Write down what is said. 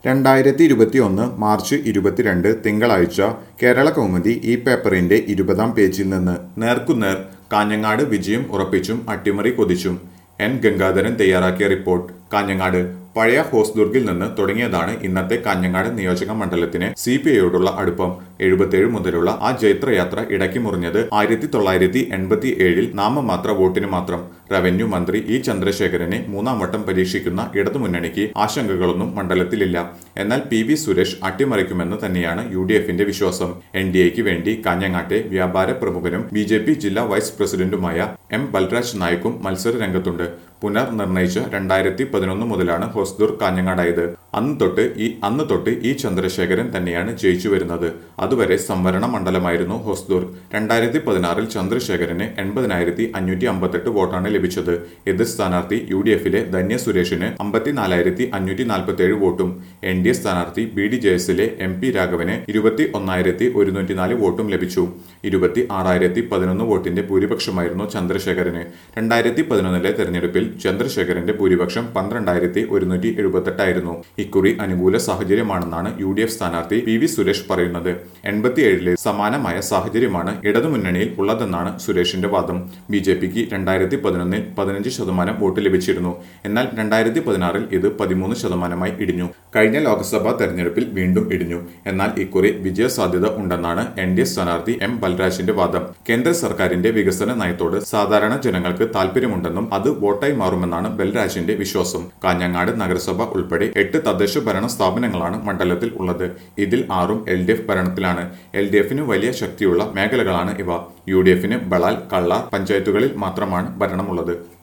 രണ്ടായിരത്തി ഇരുപത്തി ഒന്ന് മാർച്ച് ഇരുപത്തിരണ്ട് തിങ്കളാഴ്ച കേരള കൗമുദി ഈ പേപ്പറിന്റെ ഇരുപതാം പേജിൽ നിന്ന് നേർക്കുനേർ കാഞ്ഞങ്ങാട് വിജയം ഉറപ്പിച്ചും അട്ടിമറി കൊതിച്ചും എൻ ഗംഗാധരൻ തയ്യാറാക്കിയ റിപ്പോർട്ട് കാഞ്ഞങ്ങാട് പഴയ ഹോസ്ദുർഗിൽ നിന്ന് തുടങ്ങിയതാണ് ഇന്നത്തെ കാഞ്ഞങ്ങാട് നിയോജക മണ്ഡലത്തിന് സി പി ഐയോടുള്ള അടുപ്പം എഴുപത്തിയേഴ് മുതലുള്ള ആ ജൈത്രയാത്ര ഇടയ്ക്ക് മുറിഞ്ഞത് ആയിരത്തി തൊള്ളായിരത്തി എൺപത്തി ഏഴിൽ നാമമാത്ര വോട്ടിന് മാത്രം റവന്യൂ മന്ത്രി ഇ ചന്ദ്രശേഖരനെ മൂന്നാം വട്ടം പരീക്ഷിക്കുന്ന ഇടതുമുന്നണിക്ക് ആശങ്കകളൊന്നും മണ്ഡലത്തിലില്ല എന്നാൽ പി വി സുരേഷ് അട്ടിമറിക്കുമെന്ന് തന്നെയാണ് യു ഡി എഫിന്റെ വിശ്വാസം എൻ ഡി എക്ക് വേണ്ടി കാഞ്ഞങ്ങാട്ടെ വ്യാപാര പ്രമുഖനും ബി ജെ പി ജില്ലാ വൈസ് പ്രസിഡന്റുമായ എം ബൽരാജ് നായിക്കും മത്സര രംഗത്തുണ്ട് പുനർനിർണയിച്ച രണ്ടായിരത്തി പതിനൊന്ന് മുതലാണ് ഹോസ്ദുർ കാഞ്ഞങ്ങാടായത് അന്ന് തൊട്ട് ഈ അന്ന് തൊട്ട് ഈ ചന്ദ്രശേഖരൻ തന്നെയാണ് ജയിച്ചു വരുന്നത് അതുവരെ സംവരണ മണ്ഡലമായിരുന്നു ഹോസ്ദുർ രണ്ടായിരത്തി പതിനാറിൽ ചന്ദ്രശേഖരന് എൺപതിനായിരത്തി അഞ്ഞൂറ്റി അമ്പത്തെട്ട് വോട്ടാണ് ലഭിച്ചത് എതിർ സ്ഥാനാർത്ഥി യു ഡി എഫിലെ ധന്യ സുരേഷിന് അമ്പത്തിനാലായിരത്തി അഞ്ഞൂറ്റി നാൽപ്പത്തി വോട്ടും എൻ ഡി എ സ്ഥാനാർത്ഥി ബി ഡി ജെ എസിലെ എം പി രാഘവന് ഇരുപത്തി ഒന്നായിരത്തി ഒരുന്നൂറ്റിനാല് വോട്ടും ലഭിച്ചു ഇരുപത്തി ആറായിരത്തി പതിനൊന്ന് വോട്ടിന്റെ ഭൂരിപക്ഷമായിരുന്നു ചന്ദ്രശേഖരന് രണ്ടായിരത്തി പതിനൊന്നിലെ തെരഞ്ഞെടുപ്പിൽ ചന്ദ്രശേഖരന്റെ ഭൂരിപക്ഷം പന്ത്രണ്ടായിരത്തി ഒരുന്നൂറ്റി എഴുപത്തെട്ടായിരുന്നു ഇക്കുറി അനുകൂല സാഹചര്യമാണെന്നാണ് യു ഡി എഫ് സ്ഥാനാർത്ഥി പി വി സുരേഷ് പറയുന്നത് എൺപത്തിയേഴിലെ സമാനമായ സാഹചര്യമാണ് ഇടതുമുന്നണിയിൽ ഉള്ളതെന്നാണ് സുരേഷിന്റെ വാദം ബി ജെ പിക്ക് രണ്ടായിരത്തി പതിനൊന്നിൽ പതിനഞ്ച് ശതമാനം വോട്ട് ലഭിച്ചിരുന്നു എന്നാൽ രണ്ടായിരത്തി പതിനാറിൽ ഇത് പതിമൂന്ന് ശതമാനമായി ഇടിഞ്ഞു കഴിഞ്ഞ ലോക്സഭാ തെരഞ്ഞെടുപ്പിൽ വീണ്ടും ഇടിഞ്ഞു എന്നാൽ ഇക്കുറി വിജയ സാധ്യത ഉണ്ടെന്നാണ് എൻ ഡി എ സ്ഥാനാർത്ഥി എം ബൽരാജിന്റെ വാദം കേന്ദ്ര സർക്കാരിന്റെ വികസന നയത്തോട് സാധാരണ ജനങ്ങൾക്ക് താല്പര്യമുണ്ടെന്നും അത് വോട്ടായി മാറുമെന്നാണ് ബൽരാജിന്റെ വിശ്വാസം കാഞ്ഞങ്ങാട് നഗരസഭ ഉൾപ്പെടെ എട്ട് തദ്ദേശ ഭരണ സ്ഥാപനങ്ങളാണ് മണ്ഡലത്തിൽ ഉള്ളത് ഇതിൽ ആറും എൽ ഡി എഫ് ഭരണത്തിലാണ് എൽ ഡി എഫിന് വലിയ ശക്തിയുള്ള മേഖലകളാണ് ഇവ യു ഡി എഫിന് ബളാൽ കള്ള പഞ്ചായത്തുകളിൽ മാത്രമാണ് ഭരണമുള്ളത്